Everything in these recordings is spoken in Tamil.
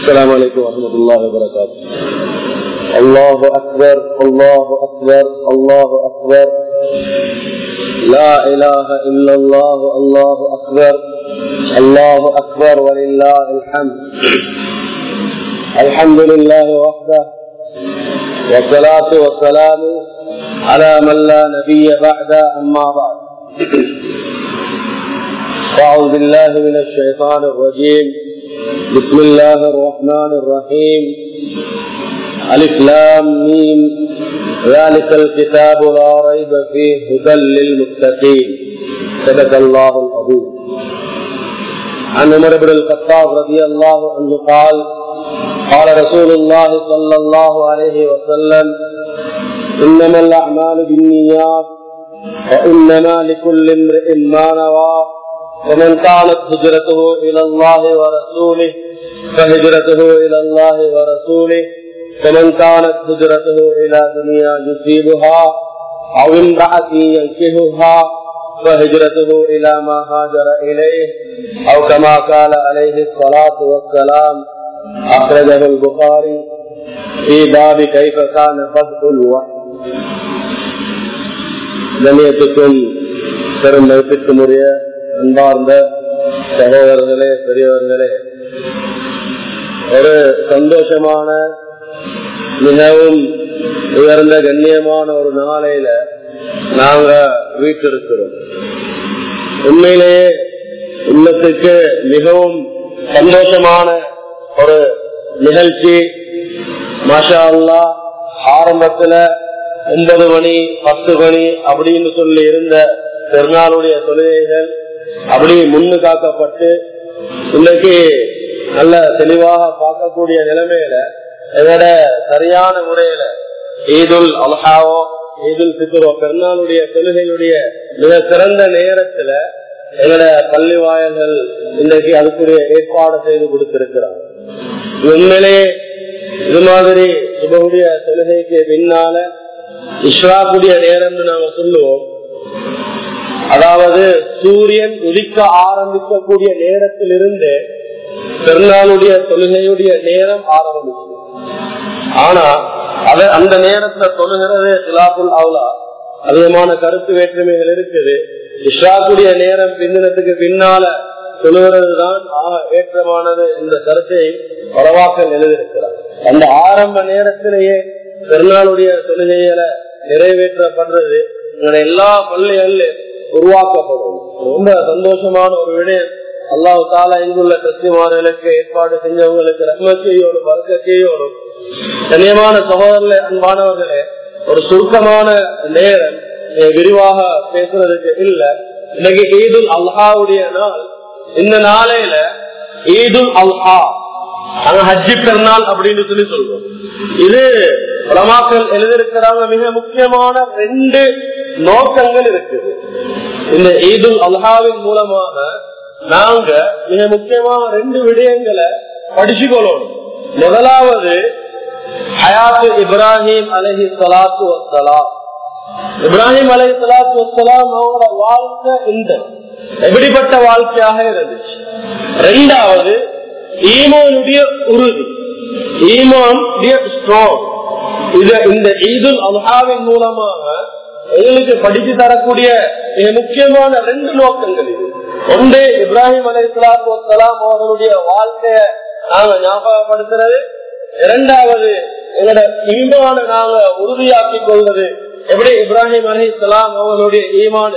السلام عليكم ورحمة الله وبركاته الله أكبر الله أكبر الله أكبر لا إله إلا الله الله أكبر الله أكبر ولله الحمد الحمد لله وحده والصلاة والسلام على من لا نبي بعد أما بعد أعوذ بالله من الشيطان الرجيم بسم الله الرحمن الرحيم ألف لام ميم ذلك الكتاب لا ريب فيه هدى للمتقين صدق الله العظيم عن عمر بن الخطاب رضي الله عنه قال قال رسول الله صلى الله عليه وسلم إنما الأعمال بالنيات وإنما لكل امرئ ما نوى ومن كانت هجرته إلى الله ورسوله فهجرته إلى الله ورسوله ومن كانت هجرته إلى دنيا يصيبها أو امرأة ينكهها فهجرته إلى ما هاجر إليه أو كما قال عليه الصلاة والسلام أخرجه البخاري في باب كيف كان بدء الوحي கண்ணியத்துக்கும் பெரும் மதிப்பிற்கும் உரிய அன்பார்ந்த சகோதரர்களே பெரியவர்களே ஒரு சந்தோஷமான மிகவும் உயர்ந்த கண்ணியமான ஒரு நாளையில நாங்க வீட்டிருக்கிறோம் உண்மையிலேயே உள்ளத்துக்கு மிகவும் சந்தோஷமான ஒரு நிகழ்ச்சி மாஷா அல்லா ஆரம்பத்துல ஒன்பது மணி பத்து மணி அப்படின்னு சொல்லி இருந்த பெருநாளுடைய தொழுகைகள் அப்படி முன்னு காக்கப்பட்டு இன்னைக்கு நல்ல தெளிவாக பார்க்கக்கூடிய நிலைமையில இதோட சரியான முறையில ஈதுல் அல்ஹாவோ ஈதுல் சித்துரோ பெருநாளுடைய தொழுகையுடைய மிக சிறந்த நேரத்துல எங்களோட பள்ளி வாயல்கள் இன்னைக்கு அதுக்குரிய ஏற்பாடு செய்து கொடுத்திருக்கிறாங்க உண்மையிலேயே இது மாதிரி சுபகுடைய தொழுகைக்கு பின்னால இஸ்ராக்குடைய நேரம் நாங்க சொல்லுவோம் அதாவது சூரியன் உதிக்க ஆரம்பிக்கக்கூடிய நேரத்திலிருந்து பெருநாளுடைய தொழுகையுடைய நேரம் ஆரம்பிச்சு ஆனா அத அந்த நேரத்துல தொழுகிறது சிலாப்புல் அவுலா அதிகமான கருத்து வேற்றுமைகள் இருக்குது இஸ்ராக்குடைய நேரம் பின்னத்துக்கு பின்னால சொல்லுகிறது தான் ஏற்றமானது இந்த கருத்தை பரவாக்கள் எழுதியிருக்கிறார் அந்த ஆரம்ப நேரத்திலேயே பெருநாளுடைய தொழுகைகளை நிறைவேற்றப்படுறது எல்லா பள்ளிகளிலும் உருவாக்கப்படும் ரொம்ப சந்தோஷமான ஒரு விடயம் அல்லாஹு தாலா இங்குள்ள கிறிஸ்துமார்களுக்கு ஏற்பாடு செஞ்சவங்களுக்கு ரத்மத்தையோடு வர்க்கத்தையோடும் கண்ணியமான சகோதரர்களே அன்பானவர்களே ஒரு சுருக்கமான நேரம் விரிவாக பேசுறதுக்கு இல்ல இன்னைக்கு ஈதுல் அல்ஹாவுடைய நாள் இந்த நாளையில ஈதுல் அல்ஹா அங்க ஹஜ்ஜி பெருநாள் அப்படின்னு சொல்லி சொல்றோம் இது உலமாக்கள் எழுதியிருக்கிறாங்க மிக முக்கியமான ரெண்டு நோக்கங்கள் இருக்குது இந்த ஈதுல் அல்ஹாவின் மூலமாக நாங்க மிக முக்கியமான ரெண்டு விடயங்களை படிச்சு கொள்ளணும் முதலாவது ஹயாத்து இப்ராஹிம் அலஹி சலாத்து வசலாம் இப்ராஹிம் அலஹி சலாத்து வசலாம் அவங்களோட வாழ்க்கை இந்த எப்படிப்பட்ட வாழ்க்கையாக இருந்துச்சு ரெண்டாவது ஈமானுடைய உறுதி ஈமான் ஸ்ட்ராங் இது இந்த ஈதுல் அல்ஹாவின் மூலமாக எங்களுக்கு படித்து தரக்கூடிய மிக முக்கியமான ரெண்டு நோக்கங்கள் இது ஒன்று இப்ராஹிம் அலி இஸ்லாம் அவர்களுடைய வாழ்க்கைய நாங்க ஞாபகப்படுத்துறது இரண்டாவது எங்களோட ஈமான நாங்க உறுதியாக்கி கொள்வது எப்படி இப்ராஹிம் அலி இஸ்லாம் அவர்களுடைய ஈமான்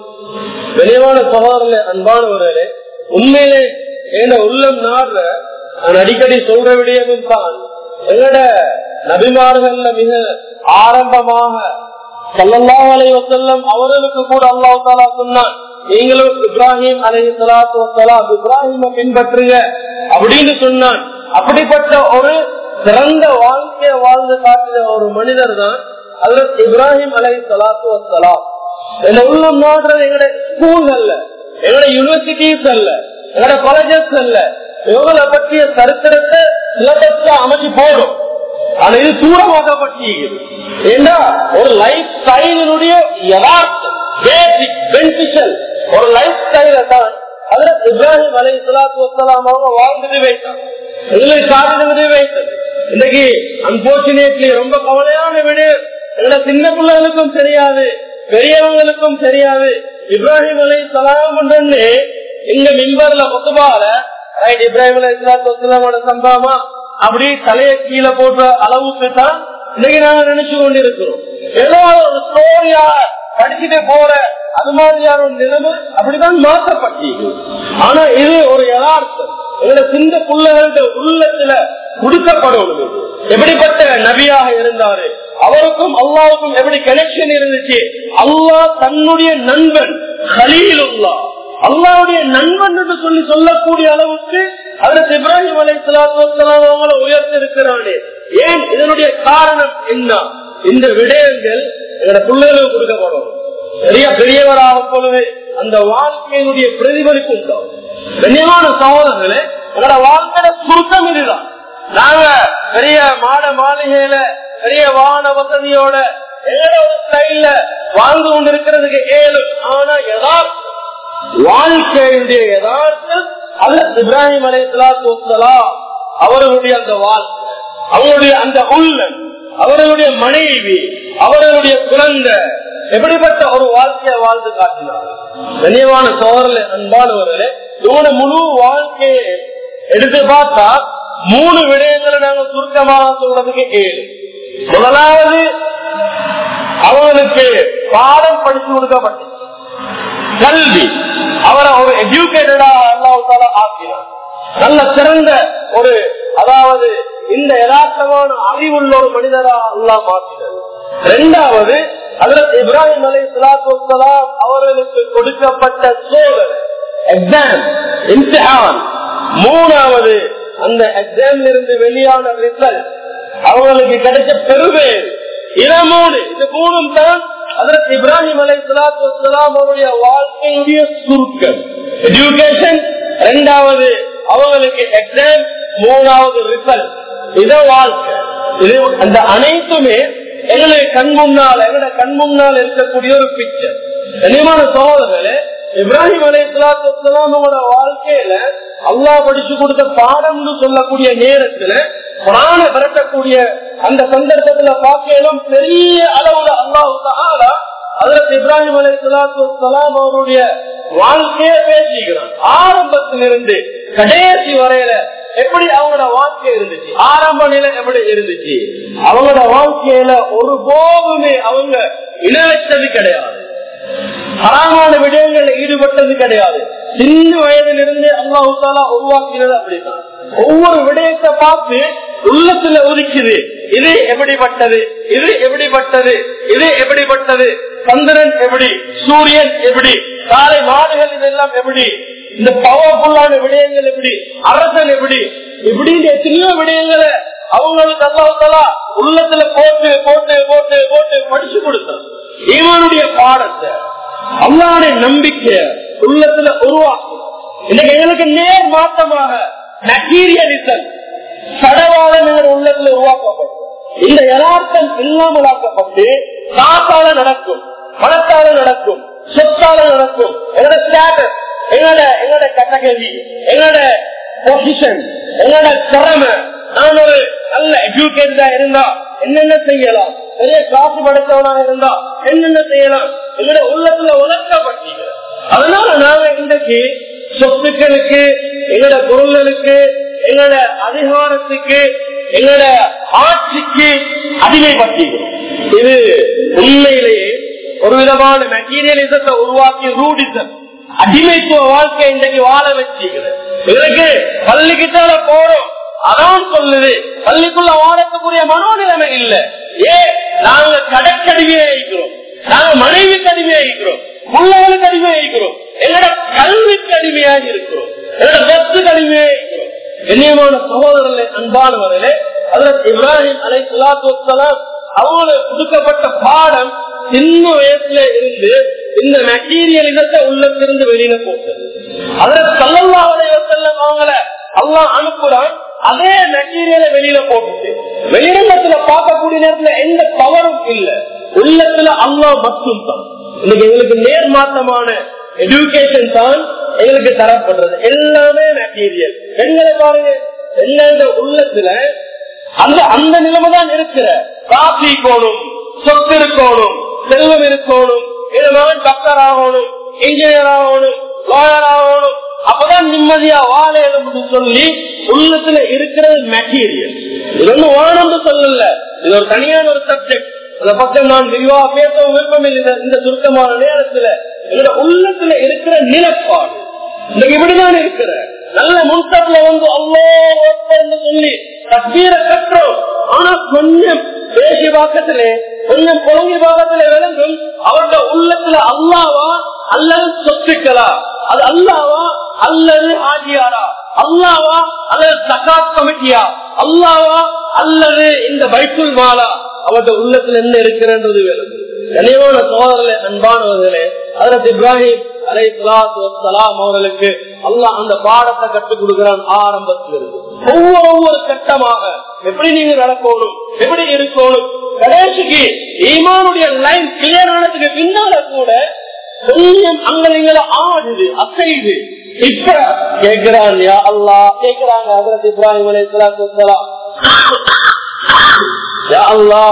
வெளியான சகோதரர்களே அன்பானவர்களே உண்மையிலே எங்க உள்ளம் நாடுற நான் அடிக்கடி சொல்ற விடயமும் தான் எங்களோட நபிமார்கள்ல மிக ஆரம்பமாக சல்லல்லாஹ் அலை வசல்லம் அவர்களுக்கு கூட அல்லாஹ் தாலா சொன்னான் நீங்களும் இப்ராஹிம் அலை சலாத்து வசலாம் இப்ராஹிம பின்பற்றுங்க அப்படின்னு சொன்னான் அப்படிப்பட்ட ஒரு சிறந்த வாழ்க்கைய வாழ்ந்து காட்டின ஒரு மனிதர் தான் அதுல இப்ராஹிம் அலை சலாத்து வசலாம் என்ன உள்ளம் நாடுறது எங்களுடைய ஸ்கூல்கள்ல எங்களுடைய யூனிவர்சிட்டிஸ் அல்ல எங்களோட காலேஜஸ் அல்ல இவங்களை பற்றிய சரித்திரத்தை சிலபஸ் அமைச்சு போடும் ஆனா இது தூரமாக்கப்பட்டிருக்கிறது ஏன்னா ஒரு லைஃப் ஸ்டைலினுடைய யதார்த்தம் பேசிக் பெனிஃபிஷியல் ஒரு லைஃப் ஸ்டைல தான் அதுல இப்ராஹிம் அலை சலாத்து வசலாம் அவங்க வாழ்ந்துட்டு வைத்தாங்க எங்களுக்கு காரணம் வைத்தது இன்னைக்கு அன்போர்ச்சுனேட்லி ரொம்ப கவலையான விடு எங்களோட சின்ன பிள்ளைகளுக்கும் தெரியாது பெரியவங்களுக்கும் தெரியாது இப்ராஹிம் அலை சலாம் உடனே எங்க மின்பர்ல முத்துபால இப்ராஹிம் அலை இஸ்லாத்தோட சம்பவமா அப்படி தலைய கீழே போட்ட அளவுக்கு தான் இன்னைக்கு நாங்க நினைச்சு கொண்டிருக்கிறோம் ஏதோ ஒரு ஸ்டோரியா படிச்சுட்டு போற அது மாதிரியான ஒரு நிலைமை அப்படிதான் மாற்றப்பட்டீங்க ஆனா இது ஒரு யதார்த்தம் எங்களோட சிந்த பிள்ளைகளோட உள்ளத்துல கொடுக்கப்படணும் எப்படிப்பட்ட நபியாக இருந்தாரு அவருக்கும் அல்லாவுக்கும் எப்படி கனெக்ஷன் இருந்துச்சு அல்லாஹ் தன்னுடைய நண்பன் ஹலீலுல்லா அல்லாவுடைய நண்பன் என்று சொல்லி சொல்லக்கூடிய அளவுக்கு அதற்கு இப்ராஹிம் அலை அவங்களை உயர்த்தி இருக்கிறானே ஏன் இதனுடைய காரணம் என்ன இந்த விடயங்கள் எங்களோட பிள்ளைகளுக்கு கொடுக்கப்படும் பெரிய பெரியவராகும் பொழுது அந்த வாழ்க்கையினுடைய பிரதிபலிப்பு உண்டாகும் கண்ணியமான சகோதரர்களே எங்களோட வாழ்க்கையோட சுருக்கம் இதுதான் நாங்க பெரிய மாட மாளிகையில பெரிய வாகன வசதியோட ஏதோ ஒரு ஸ்டைல்ல வாழ்ந்து கொண்டிருக்கிறதுக்கு ஏழு ஆனா யதார்த்தம் வாழ்க்கையுடைய யதார்த்தம் அல்ல இப்ராஹிம் அலை சலாத்து அவர்களுடைய அந்த வாழ்க்கை அவங்களுடைய அந்த உள்ளம் அவர்களுடைய மனைவி அவர்களுடைய குழந்தை எப்படிப்பட்ட ஒரு வாழ்க்கையை வாழ்ந்து காட்டினார் கண்ணியமான சோழர்களே அன்பானவர்களே இவன முழு வாழ்க்கையை எடுத்து பார்த்தா மூணு விடயங்களை நாங்க சுருக்கமாக சொல்றதுக்கு ஏழு முதலாவது அவங்களுக்கு பாடம் படிச்சு கொடுக்கப்பட்டது கல்வி அவரை ஒரு எஜுகேட்டடா அல்லாவுக்கால ஆக்கினார் நல்ல சிறந்த ஒரு அதாவது இந்த யதார்த்தமான அறிவுள்ள ஒரு மனிதரா அல்லா மாற்றினார் இரண்டாவது அதற்கு இப்ராஹிம் அலை சலாத்துலாம் அவர்களுக்கு கொடுக்கப்பட்ட சோதனை எக்ஸாம் இம்திஹான் மூணாவது அந்த எக்ஸாம்ல இருந்து வெளியான ரிசல்ட் அவங்களுக்கு கிடைச்ச பெருமை இதை மூணு இது மூணும் தான் அதற்கு இப்ராஹிம் அலை சலாத்து அவருடைய வாழ்க்கையுடைய சுருக்கம் எஜுகேஷன் இரண்டாவது அவங்களுக்கு எக்ஸாம் மூணாவது ரிசல்ட் இத வாழ்க்கை இது அந்த அனைத்துமே எங்களுக்கு கண் முன்னால் எங்களோட கண் முன்னால் இருக்கக்கூடிய ஒரு பிக்சர் கனிமான சோதரர்களே இப்ராஹிம் அலை சலாத்து வாழ்க்கையில அல்லா படிச்சு கொடுத்த பாடம்னு சொல்லக்கூடிய நேரத்துல புராண பரட்டக்கூடிய அந்த சந்தர்ப்பத்துல பார்க்கலும் பெரிய அளவுல அல்லாஹு அதற்கு இப்ராஹிம் அலை சலாத்து அவருடைய வாழ்க்கைய பேசிக்கிறான் ஆரம்பத்திலிருந்து கடைசி வரையில எப்படி அவங்களோட வாழ்க்கை இருந்துச்சு ஆரம்ப நிலை எப்படி இருந்துச்சு அவங்களோட வாழ்க்கையில ஒரு போதுமே அவங்க இணைச்சது கிடையாது ஹராமான விடயங்கள்ல ஈடுபட்டது கிடையாது சின்ன வயதிலிருந்து அல்லாஹாலா உருவாக்கினது அப்படிதான் ஒவ்வொரு விடயத்தை பார்த்து உள்ளத்துல ஒதுக்குது இது எப்படிப்பட்டது இது எப்படிப்பட்டது இது எப்படிப்பட்டது சந்திரன் எப்படி சூரியன் எப்படி காலை மாடுகள் இதெல்லாம் எப்படி இந்த பவர்ஃபுல்லான விடயங்கள் எப்படி அரசன் எப்படி இப்படின்னு எத்தனையோ விடயங்களை அவங்களுக்கு அல்லாஹாலா உள்ளத்துல போட்டு போட்டு போட்டு போட்டு படிச்சு கொடுத்தான் ஈமானுடைய பாடத்தை அல்லாவுடைய நம்பிக்கை உள்ளத்துல உருவாக்கும் இன்னைக்கு எங்களுக்கு நேர் மாற்றமாக மெட்டீரியலிசம் சடவாளம் எங்கள் உள்ளத்துல உருவாக்கப்படும் இந்த யதார்த்தம் இல்லாமலாக்கப்பட்டு காசால நடக்கும் பணத்தால நடக்கும் சொத்தால நடக்கும் எங்களோட ஸ்டேட்டஸ் எங்களோட எங்களோட கேட்டகரி எங்களோட பொசிஷன் எங்களோட திறமை நான் ஒரு நல்ல எஜுகேட்டடா இருந்தா என்னென்ன செய்யலாம் பெரிய காசு படைத்தவனா இருந்தா என்னென்ன செய்யலாம் எங்களோட உள்ளத்துல உணர்த்தப்பட்டீங்க அதனால நாங்க இன்றைக்கு சொத்துக்களுக்கு எங்களோட பொருள்களுக்கு எங்களோட அதிகாரத்துக்கு எங்களோட ஆட்சிக்கு அடிமைப்பட்டீங்க இது உண்மையிலேயே ஒரு விதமான மெட்டீரியலிசத்தை உருவாக்கி ரூடிசம் அடிமைத்துவ வாழ்க்கை இன்றைக்கு வாழ வச்சுக்கிறது இதற்கு பள்ளிக்குத்தால போறோம் அதான் சொல்லுது பள்ளிக்குள்ள வாழக்கூடிய மனோநிலைமை இல்ல ஏ நாங்க கடற்கடிமையா இருக்கிறோம் நாங்க மனைவிக்கு அடிமையா இருக்கிறோம் பிள்ளைகளுக்கு அடிமையா இருக்கிறோம் எங்களோட கல்விக்கு அடிமையாக இருக்கிறோம் எங்களோட வெத்துக்கு அடிமையா இருக்கிறோம் கண்ணியமான சகோதரர்களே அன்பானவர்களே அதற்கு இப்ராஹிம் அலை சலாத்து அவங்களுக்கு கொடுக்கப்பட்ட பாடம் சின்ன வயசுல இருந்து இந்த மெட்டீரியலிசத்தை உள்ளத்திலிருந்து வெளியில போட்டது அதற்கு சல்லல்லாஹலை செல்லம் அவங்கள அல்லாஹ் அனுப்புறான் அதே மெட்டீரியலை வெளியில போட்டுட்டு வெளியிடத்துல பார்க்கக்கூடிய நேரத்துல எந்த பவரும் இல்ல உள்ளத்துல அல்லாஹ் மட்டும் தான் இன்னைக்கு எங்களுக்கு நேர்மாற்றமான எஜுகேஷன் தான் எங்களுக்கு தரப்படுறது எல்லாமே மெட்டீரியல் பெண்களை பாருங்க எந்த உள்ளத்துல அந்த அந்த நிலைமை தான் இருக்கிற காசு இருக்கணும் சொத்து இருக்கணும் செல்வம் இருக்கணும் இதனால் டாக்டர் ஆகணும் இன்ஜினியர் ஆகணும் லாயர் ஆகணும் அப்பதான் நிம்மதியா வாழையிலும் சொல்லி உள்ளத்துல இருக்கிறது மெட்டீரியல் இது ஒண்ணு வானம்னு சொல்லல இது ஒரு தனியான ஒரு சப்ஜெக்ட் அந்த பக்கம் நான் விரிவா பேசவும் விருப்பம் இல்லை இந்த சுருக்கமான நேரத்துல என்னோட உள்ளத்துல இருக்கிற நிலப்பாடு இன்னைக்கு இப்படிதான் இருக்கிற நல்ல முன்சப்ல வந்து அவ்வளோ சொல்லி தப்பீர கற்றோம் ஆனா கொஞ்சம் பேசி பாக்கத்திலே கொஞ்சம் குழந்தை பாகத்துல விளங்கும் அவருடைய உள்ளத்துல அல்லாவா அல்லது சொத்துக்களா அது அல்லாவா அல்லது ஆஜியாரா அல்லாவா அல்லது தகாத் கமிட்டியா அல்லாவா அல்லது இந்த பைக்குள் மாலா அவருடைய உள்ளத்துல என்ன இருக்கிறன்றது விளங்கும் கனிவான சோதரர்களே அன்பானவர்களே அதற்கு இப்ராஹிம் அலை சலாம் அவர்களுக்கு அல்லாஹ் அந்த பாடத்தை கற்றுக் கொடுக்கிறான் ஆரம்பத்திலிருந்து ஒவ்வொரு ஒவ்வொரு கட்டமாக எப்படி நீங்க நடக்கணும் எப்படி இருக்கணும் கடைசிக்கு ஈமானுடைய லைன் கிளியர் ஆனதுக்கு பின்னால கூட கொஞ்சம் அங்கங்களை ஆடுது அசைது இப்ப கேட்கிறான் யா அல்லா கேட்கிறாங்க அதற்கு இப்ராஹிம் அலை சலாம் யா அல்லா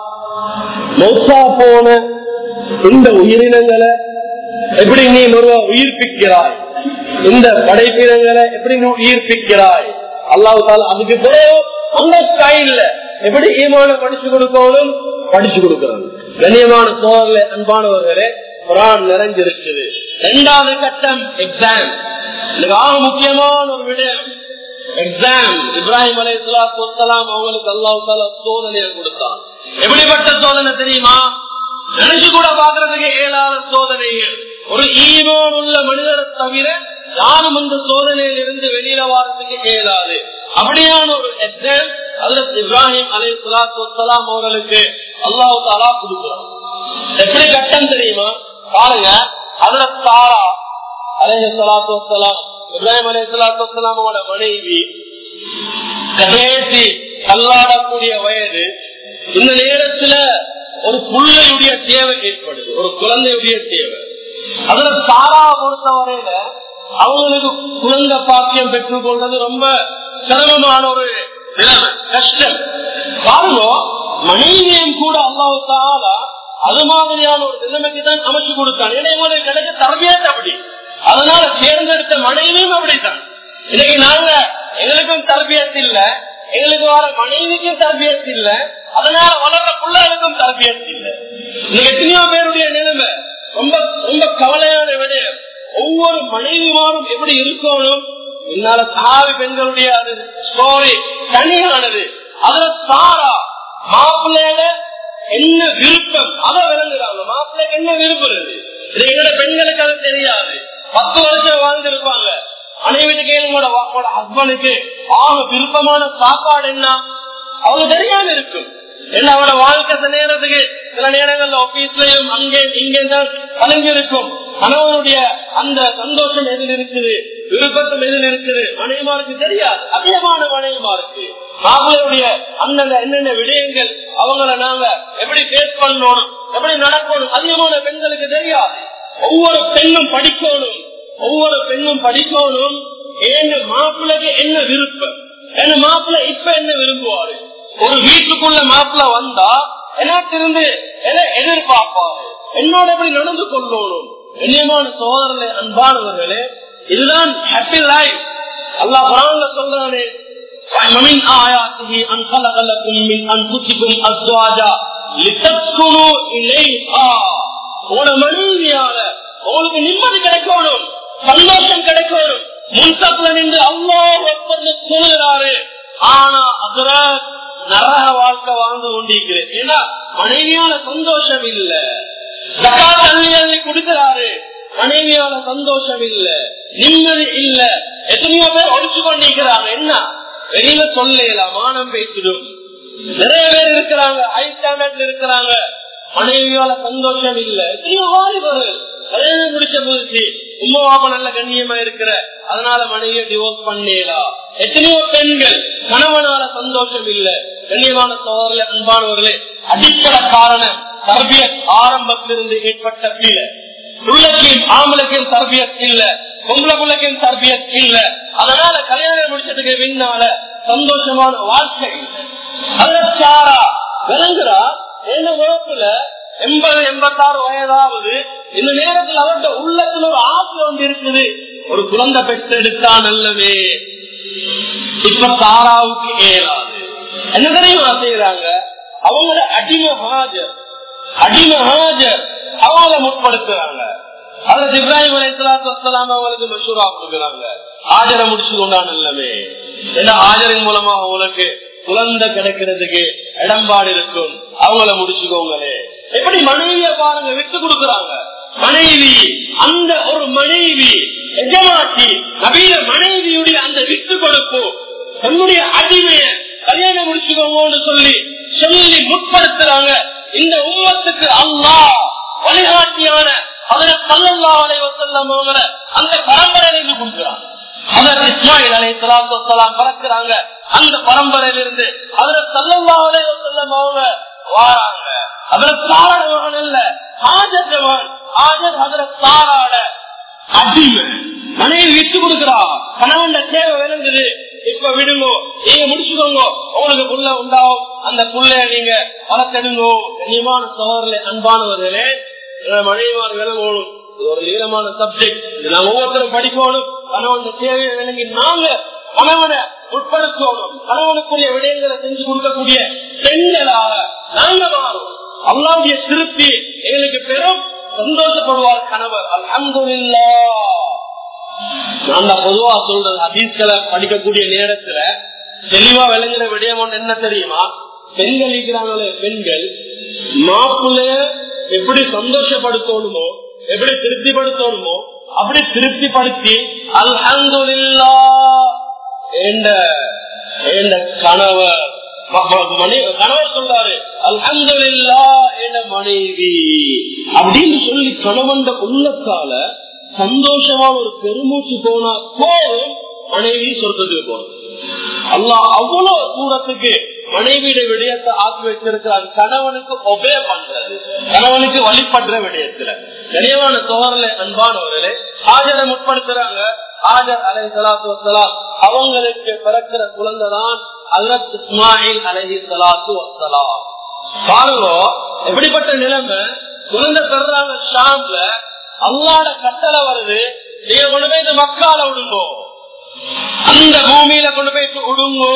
மௌசா போன இந்த உயிரினங்களை எப்படி நீ ஒருவ உயிர்ப்பிக்கிறாய் இந்த படைப்பினங்களை எப்படி நீ உயிர்ப்பிக்கிறாய் அல்லாஹு தால அதுக்கு பிறகு அந்த ஸ்டைல்ல எப்படி ஈமான படிச்சு கொடுக்கணும் படிச்சு கொடுக்கிறாங்க கண்ணியமான சோழர்களே அன்பானவர்களே குரான் நிறைஞ்சிருக்குது இரண்டாவது கட்டம் எக்ஸாம் இதுக்கு ஆக முக்கியமான ஒரு விடயம் எக்ஸாம் இப்ராஹிம் அலை சலாத்து அவங்களுக்கு அல்லாஹு தாலா சோதனையை கொடுத்தான் எப்படிப்பட்ட சோதனை தெரியுமா நினைச்சு கூட பாக்குறதுக்கு ஏழாத சோதனைகள் ஒரு ஈமான் உள்ள மனிதரை தவிர யாரும் அந்த சோதனையில் இருந்து வெளியில வாரத்துக்கு இயலாது அப்படியான ஒரு எக்ஸாம் அதுல இப்ராஹிம் அலை சலாத்து அவர்களுக்கு அல்லாஹு தாலா கொடுக்கிறான் எப்படி கட்டம் தெரியுமா பாருங்க அதுல தாரா அலை சலாத்து வலாம் இப்ராஹிம் அலை சலாத்து வலாமோட மனைவி கடைசி கல்லாடக்கூடிய வயது இந்த நேரத்துல ஒரு பிள்ளையுடைய தேவை ஏற்படுது ஒரு குழந்தையுடைய தேவை அதுல சாரா பொறுத்த வரையில அவங்களுக்கு குழந்தை பாக்கியம் பெற்றுக் கொள்றது ரொம்ப சிரமமான ஒரு நிலைமை கஷ்டம் பாருங்க மனைவியும் கூட அல்லாவுக்கால அது மாதிரியான ஒரு நிலைமைக்கு தான் அமைச்சு கொடுத்தான் இடைமுறை கிடைக்க தரவியாது அப்படி அதனால தேர்ந்தெடுத்த மனைவியும் அப்படித்தான் இன்னைக்கு நாங்க எங்களுக்கும் தரபியத்து இல்ல எங்களுக்கு வர மனைவிக்கும் தரபியத்து இல்ல அதனால வளர்ற பிள்ளைகளுக்கும் தரபியத்து இல்ல இன்னைக்கு எத்தனையோ பேருடைய நிலைமை ரொம்ப ரொம்ப கவலையான விடயம் ஒவ்வொரு மனைவிமாரும் எப்படி இருக்கணும் என்னால சாவி பெண்களுடைய அது ஸ்டோரி தனியானது அதுல சாரா மாப்பிள்ளையில என்ன விருப்பம் அதை விளங்குறாங்க மாப்பிள்ளைக்கு என்ன விரும்புறது இது எங்களோட பெண்களுக்கு அது தெரியாது பத்து வருஷம் வாழ்ந்திருப்பாங்க அனைவரு கேளுங்களோட ஹஸ்பண்டுக்கு ஆக விருப்பமான சாப்பாடு என்ன அவங்க தெரியாம இருக்கும் என்ன அவனோட வாழ்க்கை சில நேரத்துக்கு சில நேரங்கள்ல ஆபீஸ்லயும் அங்கே இங்கே தான் கலங்கி இருக்கும் கணவனுடைய அந்த சந்தோஷம் எதில் இருக்குது விருப்பம் எதில் இருக்குது மனைவிமாருக்கு தெரியாது அதிகமான மனைவிமாருக்கு மாப்பிள்ளையுடைய அந்தந்த என்னென்ன விடயங்கள் அவங்கள நாங்க எப்படி பேஸ் பண்ணணும் எப்படி நடக்கணும் அதிகமான பெண்களுக்கு தெரியாது ஒவ்வொரு பெண்ணும் படிக்கணும் ஒவ்வொரு பெண்ணும் படிக்கணும் என் மாப்பிள்ளைக்கு என்ன விருப்பம் என் மாப்பிள்ளை இப்ப என்ன விரும்புவாரு ஒரு வீட்டுக்குள்ள மாப்பிள்ள வந்தா எனக்கிருந்து எதை எதிர்பார்ப்பாரு என்னோட எப்படி நடந்து கொள்ளணும் கண்ணியமான சோதரர்களே அன்பானவர்களே இதுதான் ஹாப்பி லைஃப் அல்லா குரான்ல சொல்றானே ومن آياته أن خلق لكم من أنفسكم أزواجا لتسكنوا إليها உன மனைவியால உங்களுக்கு நிம்மதி கிடைக்கணும் சந்தோஷம் கிடைக்கணும் முன்சப்ல நின்று அவ்வளோ சொல்லுகிறாரு ஆனா அதுல நரக வாழ்க்கை வாழ்ந்து கொண்டிருக்கிறேன் ஏன்னா மனைவியால சந்தோஷம் இல்ல தண்ணி கொடுக்கிறாரு மனைவியால சந்தோஷம் இல்ல நிம்மதி இல்ல எத்தனையோ பேர் ஒழிச்சு கொண்டிருக்கிறாங்க என்ன வெளியில சொல்லலாம் மானம் பேசிடும் நிறைய பேர் இருக்கிறாங்க ஹை ஸ்டாண்டர்ட்ல இருக்கிறாங்க மனைவியால சந்தோஷம் இல்ல எத்தனையோ வாலிபர்கள் கல்யாணம் முடிச்ச போச்சு உமாவாக நல்ல கண்ணியமா இருக்கிற அதனால மனைவிய டிவோர்ஸ் பண்ணேலா எத்தனையோ பெண்கள் கணவனால சந்தோஷம் இல்ல கண்ணியமான சோதரர்களே அன்பானவர்களே அடிப்படை காரணம் தர்பியத் ஆரம்பத்திலிருந்து ஏற்பட்ட கீழே உள்ளக்கையும் ஆம்பளைக்கும் தர்பியத் இல்ல பொம்பளை பிள்ளைக்கும் தர்பியத் இல்ல அதனால கல்யாணம் முடிச்சதுக்கு பின்னால சந்தோஷமான வாழ்க்கை அதுல சாரா விளங்குறா என்ன வகுப்புல எண்பது எண்பத்தாறு வயதாவது இந்த நேரத்தில் அவர்கிட்ட உள்ளத்துல ஒரு ஆசை ஒன்று இருக்குது ஒரு குழந்தை பெற்றெடுத்தா நல்லவே இப்ப தாராவுக்கு ஏறாது என்ன தெரியுமா செய்யறாங்க அவங்கள அடிமை ஹாஜர் அடிமை ஹாஜர் அவங்கள முற்படுத்துறாங்க அதுல இப்ராஹிம் அலைசலாத்து வசலாம் அவங்களுக்கு மஷூரா கொடுக்குறாங்க ஆஜரை முடிச்சு கொண்டான் இல்லவே ஏன்னா ஆஜரின் மூலமா அவங்களுக்கு குழந்தை கிடைக்கிறதுக்கு இடம்பாடு இருக்கும் அவங்கள முடிச்சுக்கோங்களே எப்படி மனைவிய பாருங்க விட்டு கொடுக்குறாங்க மனைவி அந்த ஒரு மனைவி எஜமாட்டி நவீன மனைவியுடைய அந்த விட்டு கொடுப்பு தன்னுடைய அடிமைய கல்யாணம் முடிச்சுக்கோங்கன்னு சொல்லி சொல்லி முற்படுத்துறாங்க இந்த உம்மத்துக்கு அல்லா வழிகாட்டியான அதுல கல்லல்லா அலைவசல்லம் அவங்கள அந்த பரம்பரையில கொடுக்குறாங்க அதற்கு இஸ்மாயில் அலை சலாத்து பறக்குறாங்க அந்த பரம்பரையிலிருந்து அதுல சல்லல்லா அலைவசல்லம் அவங்க வாராங்க அதுல சாரணவன் இல்ல ஆஜர் ஜவான் ஆஜர் அதுல சாராட அடிமை மனைவி விட்டு கொடுக்கிறா கணவன் தேவை விளங்குது இப்ப விடுங்கோ நீங்க முடிச்சுக்கோங்க உங்களுக்கு புள்ள உண்டாகும் அந்த புள்ளைய நீங்க வளர்த்தெடுங்கோ கண்ணியமான சோழர்களே அன்பானவர்களே மனைவிமார் விளங்கணும் இது ஒரு நீளமான சப்ஜெக்ட் நாங்க ஒவ்வொருத்தரும் படிக்கணும் கணவன் தேவையை விளங்கி நாங்க கணவனை உட்படுத்தணும் கணவனுக்குரிய விடயங்களை செஞ்சு கொடுக்கக்கூடிய பெண்களாக நாங்க மாறும் அல்லாவுடைய திருப்தி எங்களுக்கு பெரும் சந்தோஷப்படுவார் கணவர் அல்ஹம்துலில்லா நான் பொதுவா சொல்றது ஹதீஸ்களை படிக்கக்கூடிய நேரத்துல தெளிவா விளங்குற விடயம் என்ன தெரியுமா பெண்கள் இருக்கிறாங்களே பெண்கள் மாப்பிள்ளைய எப்படி சந்தோஷப்படுத்தணுமோ எப்படி திருப்திப்படுத்தணுமோ அப்படி திருப்திப்படுத்தி அல்ஹந்துல்லா என்ற கணவர் கணவர் சொல்றாரு அல்ஹந்துல்லா என்ற மனைவி அப்படின்னு சொல்லி கணவன் உள்ளத்தால சந்தோஷமா ஒரு பெருமூச்சு போனா போதும் மனைவி சொர்க்கத்துக்கு போகும் அல்லா அவ்வளவு தூரத்துக்கு மனைவியுடைய விடயத்தை ஆக்கி வச்சிருக்கிறார் கணவனுக்கு ஒபே பண்றது கணவனுக்கு வழிபடுற விடயத்துல கனியமான தோழர்களே அன்பானவர்களே ஆஜரை முற்படுத்துறாங்க ஆஜர் அலை சலாத்து வசலாம் அவங்களுக்கு பிறக்கிற குழந்தை தான் அலத் இஸ்மாயில் அலஹி சலாத்து வசலாம் பாருங்க எப்படிப்பட்ட நிலைமை குழந்தை பெறாங்க ஷாம்ல அல்லாட கட்டளை வருது நீங்க கொண்டு போய் இந்த மக்கால விடுங்கோ அந்த பூமியில கொண்டு போய் விடுங்கோ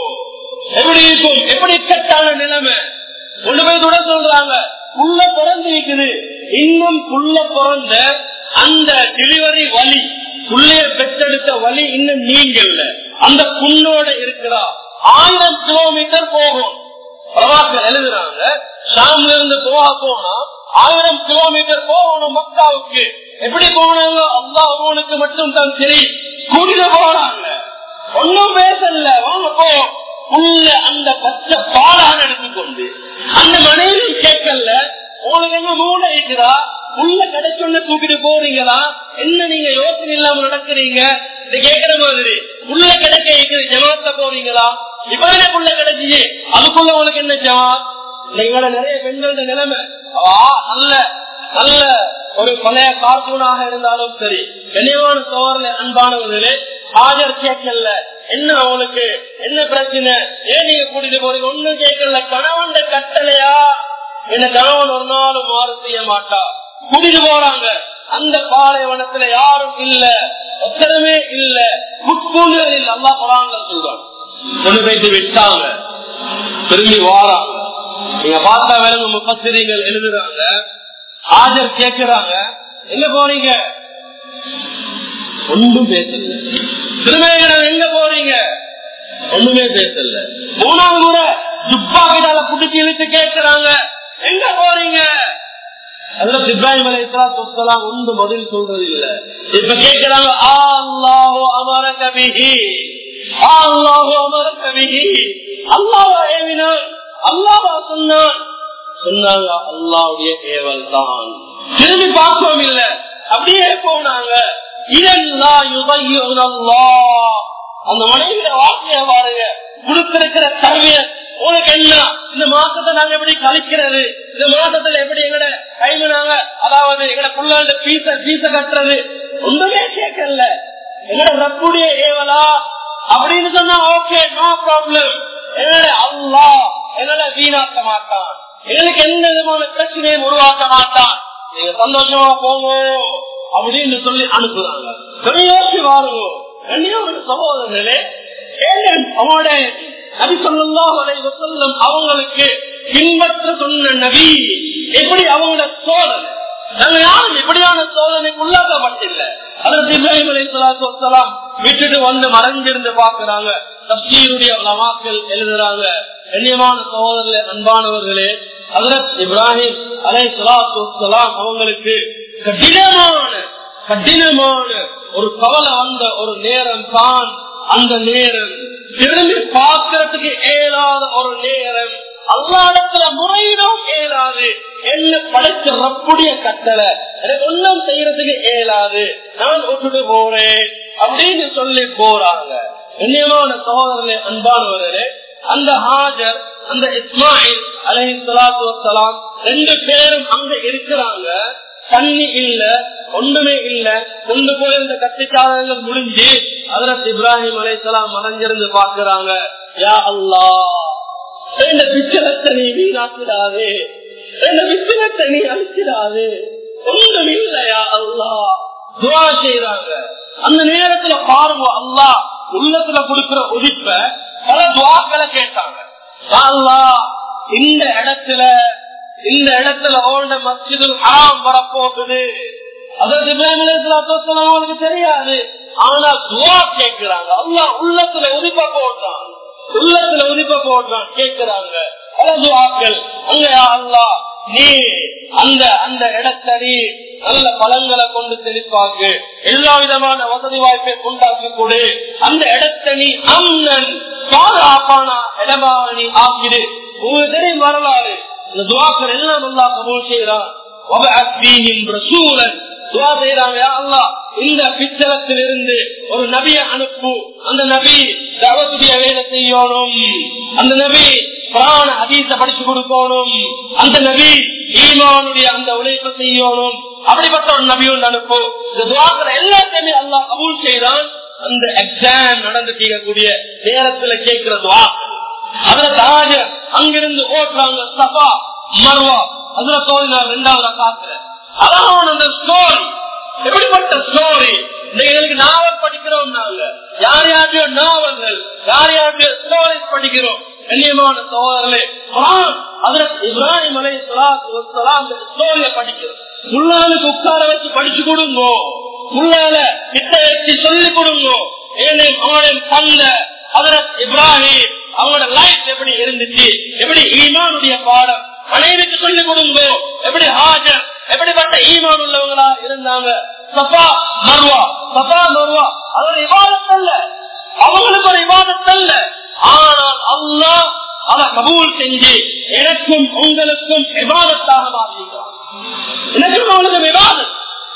எப்படி இருக்கும் எப்படி கட்டான நிலைமை கொண்டு போய் விட சொல்றாங்க புள்ள பிறந்து இருக்குது இன்னும் புள்ள பிறந்த அந்த டெலிவரி வலி புள்ளைய பெற்றெடுத்த வலி இன்னும் நீங்கல்ல அந்த புண்ணோட இருக்கிறா ஆயிரம் கிலோமீட்டர் போகும் பிரபாகர் எழுதுறாங்க ஷாம்ல இருந்து போக போனா ஆயிரம் கிலோமீட்டர் போகணும் மக்காவுக்கு எப்படி போனாங்க அல்லா ஒருவனுக்கு மட்டும் தான் சரி கூட்டிட்டு போறாங்க ஒன்னும் பேசல வாங்க போ உள்ள அந்த பச்சை பாலாக எடுத்துக்கொண்டு அந்த மனைவி கேட்கல உங்களுக்கு என்ன மூணு இருக்கிறா உள்ள கிடைச்சொன்னு தூக்கிட்டு போறீங்களா என்ன நீங்க யோசனை இல்லாம நடக்கிறீங்க இது கேக்குற மாதிரி உள்ள கிடைக்க இருக்குது ஜமாத்த போறீங்களா இப்ப எனக்கு உள்ள கிடைச்சிச்சு அதுக்குள்ள உங்களுக்கு என்ன ஜமாத் எங்களோட நிறைய பெண்களோட நிலைமை நல்ல நல்ல ஒரு பழைய கார்ட்டூனாக இருந்தாலும் சரி கனிவான சோழர்ல அன்பானவர்களே ஆஜர் கேட்கல என்ன அவங்களுக்கு என்ன பிரச்சனை ஏன் நீங்க கூட்டிட்டு போறீங்க ஒண்ணும் கேட்கல கணவன் கட்டளையா என்ன கணவன் ஒரு நாளும் மாறு செய்ய மாட்டா கூட்டிட்டு போறாங்க அந்த பாலைவனத்துல யாரும் இல்ல ஒத்தரமே இல்ல முட்கூண்டுகளில் நல்லா போறாங்க சொல்றாங்க கொண்டு போயிட்டு விட்டாங்க திரும்பி வாராங்க நீங்க பார்த்தா வேலை முப்பத்திரிகள் எழுதுறாங்க ஆஜர் கேட்கிறாங்க எங்க போறீங்க ஒன்றும் பேசல திரும்ப எங்க போறீங்க ஒண்ணுமே பேசல மூணாவது முறை துப்பா கிட்டால புடிச்சு இழுத்து கேட்கிறாங்க எங்க போறீங்க அதுல இப்ராஹிம் அலி இஸ்லாம் ஒன்று பதில் சொல்றது இல்ல இப்ப கேட்கிறாங்க அல்லாஹோ அமர கபிஹி அல்லாஹோ அமர கபிஹி அல்லாஹ் ஏவினான் அல்லாஹா சொன்னான் சொன்னாங்க அல்லாவுடைய ஏவல் தான் திரும்பி பார்க்கவும் இல்ல அப்படியே போனாங்க அந்த மனைவிய வார்த்தைய பாருங்க கொடுத்திருக்கிற கல்விய உனக்கு என்ன இந்த மாசத்தை நாங்க எப்படி கழிக்கிறது இந்த மாசத்துல எப்படி எங்கட கைது நாங்க அதாவது எங்கட புள்ள பீச பீச கட்டுறது ஒன்றுமே கேட்கல எங்கட ரப்புடைய ஏவலா அப்படின்னு சொன்னா ஓகே நோ ப்ராப்ளம் எங்களை அல்லா எங்களை வீணாக்க மாட்டான் எங்களுக்கு எந்த விதமான பிரச்சனையும் உருவாக்க மாட்டான் நீங்க சந்தோஷமா போங்க அப்படின்னு சொல்லி அனுப்புறாங்க கொஞ்சம் யோசிச்சு வாருங்க கண்ணியவருக்கு சகோதரர்களே அவனோட நபி சொல்லலாம் சொல்லும் அவங்களுக்கு பின்பற்ற சொன்ன நபி எப்படி அவங்களோட சோதனை நாங்க யாரும் இப்படியான சோதனைக்கு உள்ளாக்கப்பட்டில்லை அதற்கு இப்ராஹிம் அலி சலாத்துலாம் விட்டுட்டு வந்து மறைஞ்சிருந்து பாக்குறாங்க தப்சீருடைய நமாக்கள் எழுதுறாங்க கண்ணியமான சகோதரர்களே அன்பானவர்களே அதரத் இப்ராஹிம் அலை சலாத்துலாம் அவங்களுக்கு கடினமான கடினமான ஒரு கவலை வந்த ஒரு நேரம் தான் அந்த நேரம் திரும்பி பார்க்கறதுக்கு இயலாத ஒரு நேரம் அல்லாடத்துல முறையிடும் இயலாது என்ன படைச்ச ரப்புடைய கட்டளை எனக்கு ஒன்னும் செய்யறதுக்கு இயலாது நான் விட்டுட்டு போறேன் அப்படின்னு சொல்லி போறாங்க கண்ணியமான சகோதரர்களே அன்பானவர்களே அந்த ஹாஜர் அந்த இஸ்மாயில் அலஹி சலாத்து வசலாம் ரெண்டு பேரும் அங்க இருக்கிறாங்க தண்ணி இல்ல ஒண்ணுமே இல்ல கொண்டு போய் இந்த கட்டிச்சாதங்கள் முடிஞ்சு அதரத் இப்ராஹிம் அலைசலாம் மறைஞ்சிருந்து பாக்குறாங்க யா அல்லா இந்த பிச்சலத்தை நீ வீணாக்கிடாது இந்த பிச்சலத்தை நீ அழிச்சிடாது ஒன்றும் இல்லையா அல்லா துவா செய்யறாங்க அந்த நேரத்துல பாருங்க அல்லா உள்ளத்துல கொடுக்கிற உதிப்ப பல துவாக்களை கேட்டாங்க அல்லா இந்த இடத்துல இந்த இடத்துல ஓல்ட மஸ்ஜிது ஹராம் வரப்போகுது அதற்கு அவங்களுக்கு தெரியாது ஆனா துவா கேட்கிறாங்க அல்லா உள்ளத்துல உதிப்ப போடுறான் உள்ளத்துல உதிப்ப போடுறான் கேட்கிறாங்க பல துவாக்கள் அங்க அல்லா நீ அந்த அந்த இடத்தடி நல்ல பழங்களை கொண்டு தெளிப்பாக்கு எல்லா விதமான வசதி வாய்ப்பை உண்டாக்கி கொடு அந்த இடத்தை நீ அம்மன் பாதுகாப்பான இடமா நீ ஆக்கிடு உங்களுக்கு தெரியும் வரலாறு இந்த துவாக்கள் எல்லாம் நல்லா கபூல் செய்யறான் இந்த பிச்சலத்தில் இருந்து ஒரு நபிய அனுப்பு அந்த நபி தவத்துடைய வேலை செய்யணும் அந்த நபி பிராண அதீச படிச்சு கொடுக்கணும் அந்த நபி ஈமானுடைய அந்த உழைப்பை செய்யணும் அப்படிப்பட்ட ஒரு நபியும் அனுப்பு இந்த துவாக்கள் எல்லாத்தையுமே அல்லா கபூல் செய்யறான் அந்த எக்ஸாம் நடந்து கேட்கக்கூடிய நேரத்துல கேட்கிற துவாக்கள் அதுல தாஜ அங்கிருந்து ஓட்டுறாங்க சபா மர்வா அதுல தோழினார் ரெண்டாவது காத்துல அழகான அந்த ஸ்டோரி எப்படிப்பட்ட ஸ்டோரி இன்னைக்கு நாவல் படிக்கிறோம் நாங்க யார் யாருடைய நாவல்கள் யார் யாருடைய ஸ்டோரிஸ் படிக்கிறோம் கண்ணியமான சோதரர்களே அதுல இப்ராஹிம் அலை சலாம் ஸ்டோரிய படிக்கிறோம் முள்ளாளுக்கு உட்கார வச்சு படிச்சு கொடுங்க முள்ளால கிட்ட வச்சு சொல்லி கொடுங்க ஏனே அவனுடைய தந்த அதுல இப்ராஹிம் அவங்களோட லைஃப் எப்படி இருந்துச்சு எப்படி ஈமானுடைய பாடம் மனைவிக்கு சொல்லிக் கொடுங்க எப்படி ஹாஜர் எப்படிப்பட்ட ஈமான் உள்ளவங்களா இருந்தாங்க சபா மருவா சபா மருவா அது ஒரு விவாதம் அல்ல அவங்களுக்கு ஒரு விவாதம் அல்ல ஆனால் அல்லா அதை கபூல் செஞ்சு எனக்கும் உங்களுக்கும் விவாதத்தாக மாற்றிக்கிறான் எனக்கும் அவங்களுக்கு விவாதம்